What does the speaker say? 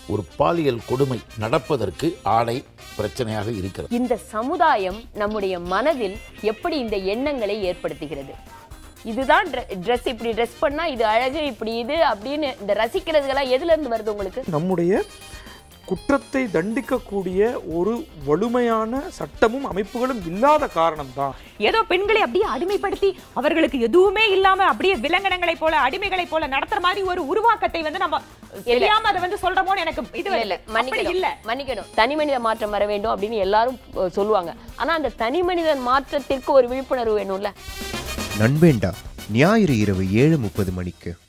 ஒரு பாலியல் கொடுமை நடப்பதற்கு ஆடை பிரச்சனையாக இருக்கிறது இந்த சமுதாயம் நம்முடைய மனதில் எப்படி இந்த எண்ணங்களை ஏற்படுத்துகிறது இதுதான் ட்ரெஸ் இப்படி ட்ரெஸ் பண்ணா இது அழகு இப்படி இது அப்படின்னு இந்த ரசிக்கிறதுகெல்லாம் எதுல இருந்து வருது உங்களுக்கு நம்முடைய குற்றத்தை தண்டிக்கக்கூடிய ஒரு வலிமையான சட்டமும் அமைப்புகளும் இல்லாத காரணம்தான் ஏதோ பெண்களை அப்படியே அடிமைப்படுத்தி அவர்களுக்கு எதுவுமே இல்லாம அப்படியே விலங்கினங்களை போல அடிமைகளை போல நடத்துற மாதிரி ஒரு உருவாக்கத்தை வந்து நம்ம தெரியாம அதை வந்து சொல்றோமோன்னு எனக்கு இது இல்ல இல்ல அப்படி மன்னிக்கணும் இல்ல மன்னிக்கணும் தனி மனித மாற்றம் வர வேண்டும் அப்படின்னு எல்லாரும் அஹ், சொல்லுவாங்க ஆனா அந்த தனி மனிதன் மாற்றத்திற்கு ஒரு விழிப்புணர்வு வேணும்ல நண்பேண்டா ஞாயிறு இரவு ஏழு முப்பது மணிக்கு